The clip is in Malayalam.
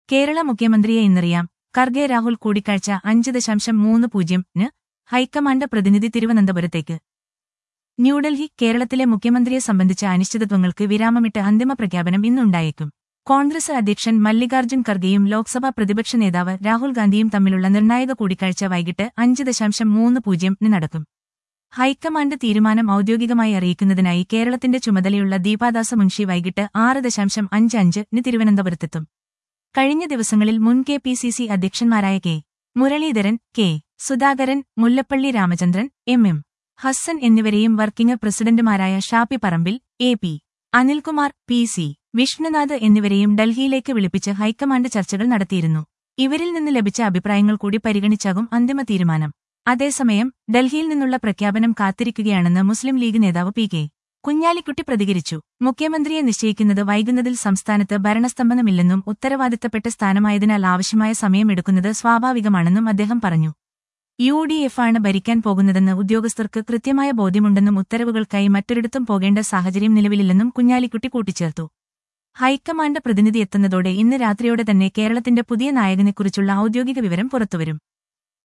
കേരള മുഖ്യമന്ത്രിയെ ഇന്നറിയാം ഖർഗെ രാഹുൽ കൂടിക്കാഴ്ച അഞ്ച് ദശാംശം മൂന്ന് പൂജ്യംന് ഹൈക്കമാൻഡ് പ്രതിനിധി തിരുവനന്തപുരത്തേക്ക് ന്യൂഡൽഹി കേരളത്തിലെ മുഖ്യമന്ത്രിയെ സംബന്ധിച്ച അനിശ്ചിതത്വങ്ങൾക്ക് വിരാമമിട്ട് അന്തിമ പ്രഖ്യാപനം ഇന്നുണ്ടായേക്കും കോൺഗ്രസ് അധ്യക്ഷൻ മല്ലികാർജ്ജുൻ ഖർഗെയും ലോക്സഭാ പ്രതിപക്ഷ നേതാവ് രാഹുൽ ഗാന്ധിയും തമ്മിലുള്ള നിർണായക കൂടിക്കാഴ്ച വൈകിട്ട് അഞ്ച് ദശാംശം മൂന്ന് പൂജ്യംന് നടക്കും ഹൈക്കമാൻഡ് തീരുമാനം ഔദ്യോഗികമായി അറിയിക്കുന്നതിനായി കേരളത്തിന്റെ ചുമതലയുള്ള ദീപാദാസ മുൻഷി വൈകിട്ട് ആറ് ദശാംശം അഞ്ച് അഞ്ചിന് തിരുവനന്തപുരത്തെത്തും കഴിഞ്ഞ ദിവസങ്ങളിൽ മുൻ കെ പി സി സി അധ്യക്ഷന്മാരായ K Muraleedharan K Sudhakaran Mullappally Ramachandran M M Hassan എന്നിവരെയും വർക്കിംഗ് പ്രസിഡന്റുമാരായ Shafi Parambil A P Anilkumar P C Vishnunath എന്നിവരെയും ഡൽഹിയിലേക്ക് വിളിപ്പിച്ച് ഹൈക്കമാൻഡ് ചർച്ചകൾ നടത്തിയിരുന്നു ഇവരിൽ നിന്ന് ലഭിച്ച അഭിപ്രായങ്ങൾ കൂടി പരിഗണിച്ചാകും അന്തിമ തീരുമാനം അതേസമയം ഡൽഹിയിൽ നിന്നുള്ള പ്രഖ്യാപനം കാത്തിരിക്കുകയാണെന്ന് മുസ്ലിം ലീഗ് നേതാവ് പി കെ കുഞ്ഞാലിക്കുട്ടി പ്രതികരിച്ചു മുഖ്യമന്ത്രിയെ നിശ്ചയിക്കുന്നത് വൈകുന്നതിൽ സംസ്ഥാനത്ത് ഭരണസ്തംഭനമില്ലെന്നും ഉത്തരവാദിത്തപ്പെട്ട സ്ഥാനമായതിനാൽ ആവശ്യമായ സമയമെടുക്കുന്നത് സ്വാഭാവികമാണെന്നും അദ്ദേഹം പറഞ്ഞു യു ഡി എഫാണ് ഭരിക്കാൻ പോകുന്നതെന്ന് ഉദ്യോഗസ്ഥർക്ക് കൃത്യമായ ബോധ്യമുണ്ടെന്നും ഉത്തരവുകൾക്കായി മറ്റൊരിടത്തും പോകേണ്ട സാഹചര്യം നിലവിലില്ലെന്നും കുഞ്ഞാലിക്കുട്ടി കൂട്ടിച്ചേർത്തു ഹൈക്കമാൻഡ് പ്രതിനിധി എത്തുന്നതോടെ ഇന്ന് രാത്രിയോടെ തന്നെ കേരളത്തിന്റെ പുതിയ നായകനെക്കുറിച്ചുള്ള ഔദ്യോഗിക വിവരം പുറത്തുവരും